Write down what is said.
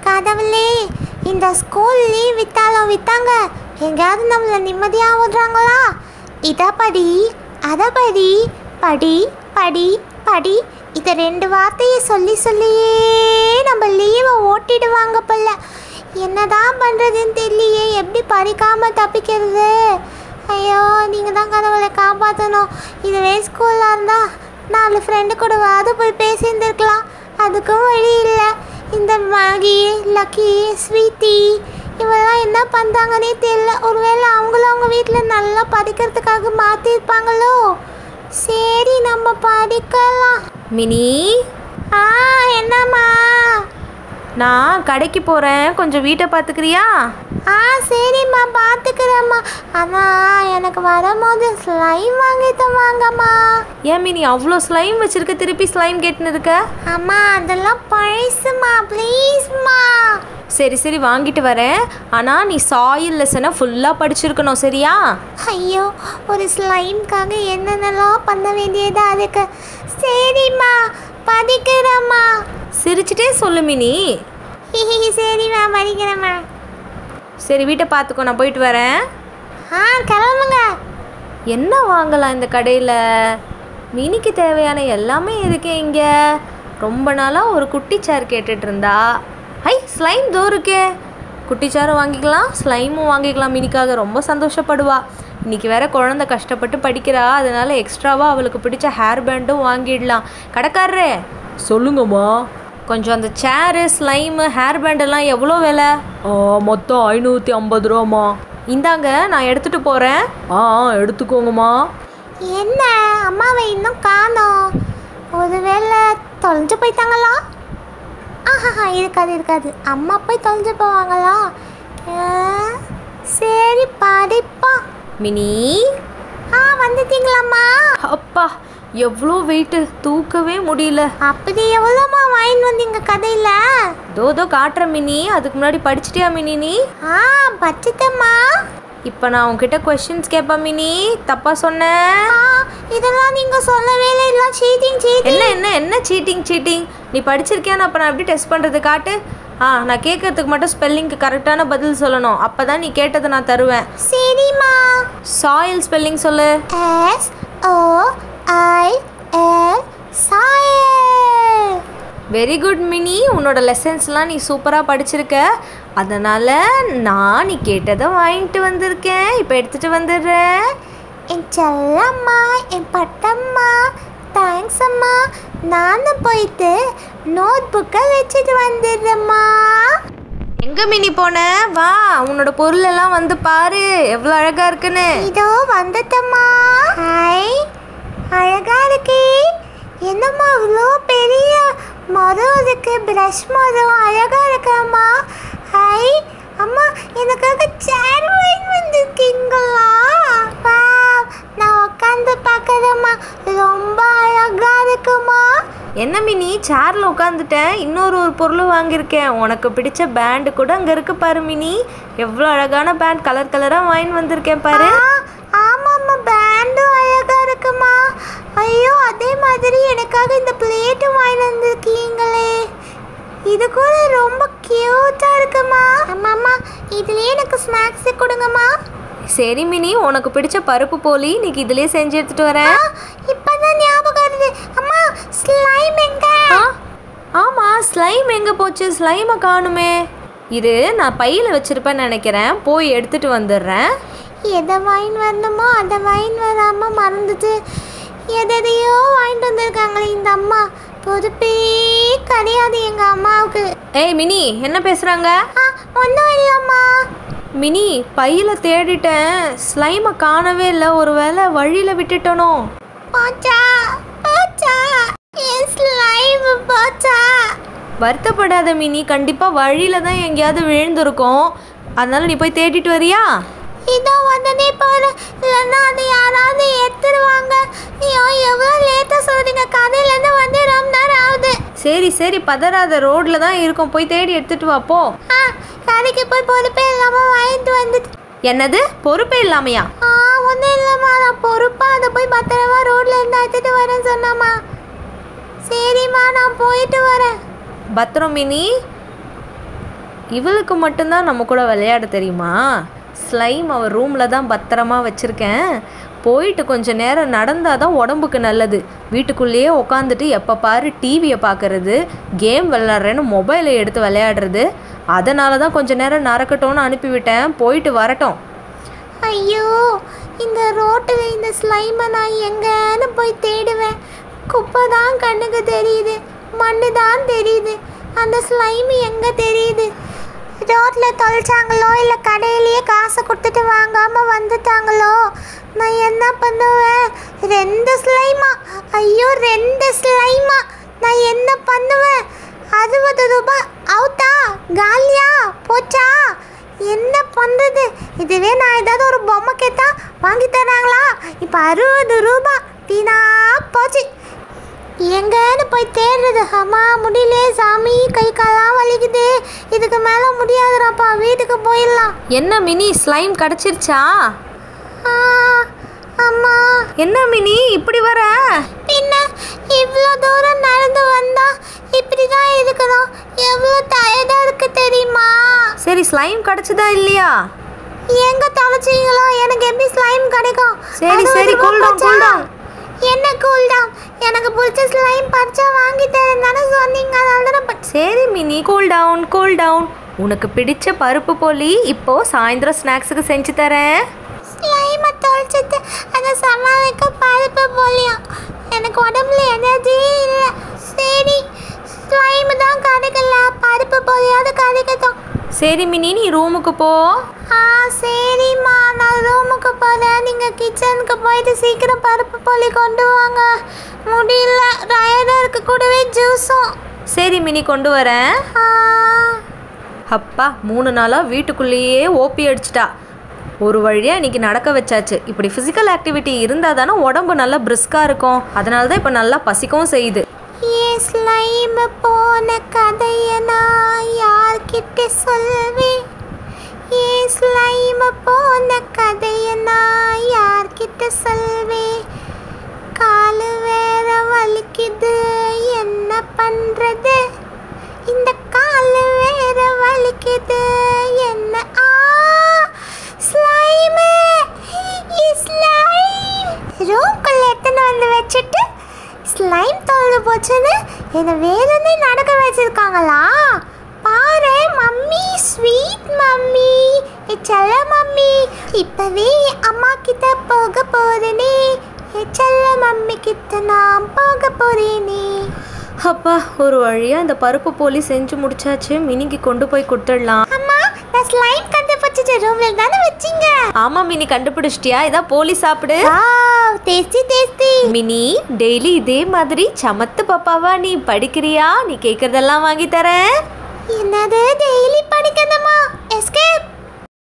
கடவுளே இந்த school leave வித்தாலும் வித்தாங்க எங்கேயாவது நம்மளை நிம்மதியாக விடுறாங்களா இதை படி அதை படி படி படி படி இதை ரெண்டு வார்த்தையை சொல்லி சொல்லியே நம்ம லீவை ஓட்டிடுவாங்க போல என்னதான் பண்ணுறதுன்னு தெரியலையே எப்படி படிக்காமல் தப்பிக்கிறது ஐயோ நீங்கள் தான் கடவுளை காப்பாற்றணும் இதுவே ஸ்கூலாக இருந்தால் நாலு ஃப்ரெண்டு கூடவாது போய் பேசியிருந்துருக்கலாம் அதுக்கும் வழி இல்லை இந்த மேகி லக்கி ஸ்வீட்டி இவெல்லாம் என்ன பண்ணுறாங்கன்னே தெரியல ஒருவேளை அவங்களும் அவங்க வீட்டில் நல்லா படிக்கிறதுக்காக மாற்றிருப்பாங்களோ சரி நம்ம படிக்கலாம் மினி ஆ என்னம்மா நான் கடைக்கு போகிறேன் கொஞ்சம் வீட்டை பார்த்துக்கிறியா ஆ சரிம்மா பார்த்துக்கிறேம்மா ஆனால் எனக்கு வரும்போது ஸ்லைம் வாங்கி தருவாங்கம்மா ஏன் மினி அவ்வளோ ஸ்லைம் வச்சிருக்க திருப்பி ஸ்லைம் கேட்டுன்னு இருக்க அம்மா அதெல்லாம் பழசுமா ப்ளீஸ்மா சரி சரி வாங்கிட்டு வரேன் ஆனால் நீ சாயில் லெசனை ஃபுல்லாக படிச்சிருக்கணும் சரியா ஐயோ ஒரு ஸ்லைம்காக என்னென்னலாம் பண்ண வேண்டியதா இருக்கு சரிம்மா படிக்கிறேம்மா சிரிச்சிட்டே சொல்லு மினி சரிம்மா படிக்கிறேம்மா சரி வீட்டை பார்த்துக்கோ நான் போயிட்டு வரேன் ஆ கிளம்புங்க என்ன வாங்கலாம் இந்த கடையில் மினிக்கு தேவையான எல்லாமே இருக்கே இங்கே ரொம்ப நாளாக ஒரு குட்டி சேர் கேட்டுட்டு இருந்தா ஐ ஸ்லைம் தோ இருக்கே குட்டி சேரும் வாங்கிக்கலாம் ஸ்லைமும் வாங்கிக்கலாம் மினிக்காக ரொம்ப சந்தோஷப்படுவா இன்னைக்கு வேற குழந்தை கஷ்டப்பட்டு படிக்கிறா அதனால எக்ஸ்ட்ராவா அவளுக்கு பிடிச்ச ஹேர் பேண்டும் வாங்கிடலாம் கடைக்காரரே சொல்லுங்கம்மா கொஞ்சம் அந்த சேரு ஸ்லைமு ஹேர் பேண்டெல்லாம் எவ்வளோ விலை மொத்தம் ஐநூற்றி ஐம்பது ரூபாம்மா இந்தாங்க நான் எடுத்துட்டு போகிறேன் ஆ எடுத்துக்கோங்கம்மா என்ன அம்மாவை இன்னும் காணோம் ஒருவேளை தொலைஞ்சு போயிட்டாங்களா ஆஹா இருக்காது இருக்காது அம்மா போய் தொலைஞ்சு போவாங்களா ஆ, சரி படிப்பா மினி ஆ வந்துட்டீங்களாம்மா அப்பா எவ்வளோ வெயிட்டு தூக்கவே முடியல அப்படி எவ்வளோம்மா வாங்கிட்டு வந்தீங்க கதையில் தோ தோ காட்டுற மினி அதுக்கு முன்னாடி படிச்சிட்டியா மினி நீ ஆ பச்சிட்டம்மா இப்போ நான் உன்கிட்ட கொஷின்ஸ் கேட்பேன் மினி தப்பா சொன்னேன் ஆ இதெல்லாம் நீங்கள் சொல்லவே இல்லை இதெல்லாம் சீட்டிங் சீட்டிங் என்ன என்ன என்ன சீட்டிங் சீட்டிங் நீ படிச்சிருக்கியான்னு அப்போ நான் எப்படி டெஸ்ட் பண்ணுறது காட்டு ஆ நான் கேட்கறதுக்கு மட்டும் ஸ்பெல்லிங்க்கு கரெக்டான பதில் சொல்லணும் அப்போ தான் நீ கேட்டதை நான் தருவேன் சரிம்மா சாயில் ஸ்பெல்லிங் சொல்லு S O I L soil very good Mini உன்னோட லெசன்ஸ்லாம் நீ சூப்பராக படிச்சிருக்க அதனால் நான் நீ கேட்டதை வாங்கிட்டு வந்திருக்கேன் இப்போ எடுத்துகிட்டு வந்துடுறேன் என் செல்லம்மா என் பட்டம்மா தேங்க்ஸ் அம்மா நானும் போயிட்டு நோட் புக்கை வச்சுட்டு வந்துடுறேம்மா எங்கே மினி போன வா உன்னோட பொருள் எல்லாம் வந்து பாரு எவ்வளோ அழகாக இருக்குன்னு இதோ வந்துட்டம்மா ஹாய் அழகா இருக்கே என்னம்மா இவ்வளோ பெரிய மரம் இருக்கு ப்ரஷ் மரம் அழகா இருக்காம்மா ஹாய் அம்மா எனக்காக சேர் வாங்கி வந்திருக்கீங்களா வாவ், நான் உட்காந்து பார்க்குறேம்மா ரொம்ப அழகா இருக்குமா என்ன மினி சேரில் உட்காந்துட்டேன் இன்னொரு ஒரு பொருள் வாங்கியிருக்கேன் உனக்கு பிடிச்ச பேண்டு கூட அங்கே இருக்கு பாரு மினி எவ்வளோ அழகான பேண்ட் கலர் கலராக வாங்கி வந்திருக்கேன் பாரு ஆ, ஆமாம்மா பேண்டும் அழகா இருக்குமா ஐயோ அதே மாதிரி எனக்காக இந்த பிளேட்டும் வாங்கி வந்திருக்கீங்களே இது கூட ரொம்ப கியூட்டா இருக்குமா அம்மாம்மா இதுலயே எனக்கு ஸ்நாக்ஸ் கொடுங்கம்மா சரி மினி உனக்கு பிடிச்ச பருப்பு போலி இன்னைக்கு இதுலயே செஞ்சு எடுத்துட்டு வரேன் ஆ, இப்பதான் ஞாபகம் வருது அம்மா ஸ்லைம் எங்க ஆ ஆமா ஸ்லைம் எங்க போச்சு ஸ்லைமை காணுமே இது நான் பையில வச்சிருப்பேன்னு நினைக்கிறேன் போய் எடுத்துட்டு வந்துடுறேன் எதை வாங்கிட்டு வரணுமோ அதை வாங்கிட்டு வராம மறந்துட்டு எதையோ வாங்கிட்டு வந்திருக்காங்களே இந்த அம்மா பொறுப்பே கிடையாது எங்க அம்மாவுக்கு ஏய் மினி என்ன பேசுறாங்க ஆ ஒன்றும் இல்லைம்மா மினி பையில தேடிட்டேன் ஸ்லைமை காணவே இல்லை ஒருவேளை வழியில விட்டுட்டனோ போச்சா போச்சா என் ஸ்லைம் போச்சா வருத்தப்படாத மினி கண்டிப்பா வழியில தான் எங்கேயாவது விழுந்திருக்கும் அதனால நீ போய் தேடிட்டு வரியா இதோ உடனே போற இல்லைன்னா அதை யாராவது எடுத்துருவாங்க ஐயோ எவ்வளோ லேட்டாக சொல்றீங்க கடையிலேருந்து வந்து ரொம்ப நேரம் ஆகுது சரி சரி பதறாத ரோட்ல தான் இருக்கும் போய் தேடி எடுத்துட்டு வா போ ஆ கடைக்கு போய் பொறுப்பே இல்லாமல் வாங்கிட்டு வந்துட்டு என்னது பொறுப்பே இல்லாமையா ஆ ஒன்றும் இல்லைம்மா நான் பொறுப்பாக அதை போய் பத்திரமா ரோட்ல இருந்து எடுத்துட்டு வரேன்னு சொன்னம்மா சரிம்மா நான் போயிட்டு வரேன் பத்திரம் மினி இவளுக்கு மட்டும்தான் நம்ம கூட விளையாட தெரியுமா ஸ்லைம் அவள் ரூமில் தான் பத்திரமா வச்சுருக்கேன் போயிட்டு கொஞ்ச நேரம் நடந்தால் தான் உடம்புக்கு நல்லது வீட்டுக்குள்ளேயே உட்காந்துட்டு எப்போ பாரு டிவியை பார்க்கறது கேம் விளாட்றேன்னு மொபைலை எடுத்து விளையாடுறது அதனால தான் கொஞ்ச நேரம் நடக்கட்டும்னு அனுப்பிவிட்டேன் போயிட்டு வரட்டும் ஐயோ இந்த ரோட்டில் இந்த ஸ்லைமை நான் எங்கன்னு போய் தேடுவேன் குப்பை தான் கண்ணுக்கு தெரியுது மண்ணு தான் தெரியுது அந்த ஸ்லைம் எங்கே தெரியுது ரோட்டில் தொலைச்சாங்களோ இல்லை கடையிலேயே காசை கொடுத்துட்டு வாங்காமல் வந்துட்டாங்களோ நான் என்ன பண்ணுவேன் ரெண்டு ஸ்லைமா ஐயோ ரெண்டு ஸ்லைமா நான் என்ன பண்ணுவேன் அறுபது ரூபாய் அவுட்டா காலியா போச்சா என்ன பண்ணுறது இதுவே நான் ஏதாவது ஒரு பொம்மை கேட்டா வாங்கி தராங்களா இப்போ அறுபது ரூபா வீணா போச்சு எங்கன்னு போய் தேடுறது அம்மா முடியலையே சாமி கை காலாம் வலிக்குது இதுக்கு மேலே முடியாதுடாப்பா வீட்டுக்கு போயிடலாம் என்ன மினி ஸ்லைம் கிடச்சிருச்சா ஆ, அம்மா என்ன மினி இப்படி வர பின்ன இவ்வளோ தூரம் நடந்து வந்தா இப்படி தான் இருக்கணும் எவ்வளோ டயர்டாக இருக்கு தெரியுமா சரி ஸ்லைம் கிடச்சதா இல்லையா எங்க தொலைச்சீங்களோ எனக்கு எப்படி ஸ்லைம் கிடைக்கும் சரி, அறுபது சரி, ரூபா cool down, போச்சா? cool down. என்ன கூல் டவுன் எனக்கு பிடிச்ச ஸ்லைம் பறிச்சா வாங்கி தரேன் தானே சொன்னீங்க அதனால தான் ப- சரி Mini cool down cool down உனக்கு பிடிச்ச பருப்பு போலி இப்போ சாயந்தரம் ஸ்நாக்ஸுக்கு செஞ்சு தரேன் ஸ்லைமை தொலைச்சிட்டு அதை சமாளிக்க பருப்பு போலியும் எனக்கு உடம்புல எனர்ஜி இல்லை சரி ஸ்லைம் தான் கிடைக்கல பருப்பு போலியாவது கிடைக்கட்டும் சரி மினி நீ ரூமுக்கு போ ஆ சரிம்மா நான் ரூமுக்கு போகிறேன் நீங்கள் கிச்சனுக்கு போயிட்டு சீக்கிரம் பருப்பு போலி கொண்டு வாங்க முடியல டயர்டாக இருக்க கூடவே ஜூஸும் சரி மினி கொண்டு வரேன் ஆ, அப்பா மூணு நாளாக வீட்டுக்குள்ளேயே ஓபி அடிச்சிட்டா ஒரு வழியாக இன்னைக்கு நடக்க வச்சாச்சு இப்படி ஃபிசிக்கல் ஆக்டிவிட்டி இருந்தால் தானே உடம்பு நல்லா பிரிஸ்காக இருக்கும் அதனால தான் இப்போ நல்லா பசிக்கவும் செய்யுது ஏன் ஸ்லைம் போன கதையை நான் யார்கிட்ட சொல்வேன் ஏன் ஸ்லைம் போன கதையை நான் யார்கிட்ட சொல்வேன் காலு வேற வலிக்குது என்ன பண்றது இந்த காலு வேற வலிக்குது என்ன ஆ ஸ்லைம் ஸ்லைம் ரூம்குள்ள எத்தனை வந்து வச்சுட்டு ஸ்லைம் தொலைஞ்சு போச்சுன்னு என்னை வேணும்னே நடக்க வச்சிருக்காங்களா பாரு மம்மி ஸ்வீட் மம்மி எ செல்ல மம்மி இப்பவே என் அம்மா கிட்ட போக போறேனே எ செல்ல மம்மி கிட்ட நான் போக போறேனே அப்பா ஒரு வழியாக இந்த பருப்பு போலி செஞ்சு முடிச்சாச்சு மினிக்கு கொண்டு போய் கொடுத்துடலாம் அம்மா நான் ஸ்லைம் கண்டுபிடிச்ச ரூம்ல தானே வச்சீங்க ஆமாம் மினி கண்டுபிடிச்சிட்டியா இதான் போலி சாப்பிடு wow tasty tasty Mini daily இதே மாதிரி சமத்து பாப்பாவா நீ படிக்கிறியா நீ கேட்கறதெல்லாம் வாங்கி தரேன் என்னது டெய்லி படிக்கணுமா எஸ்கேப்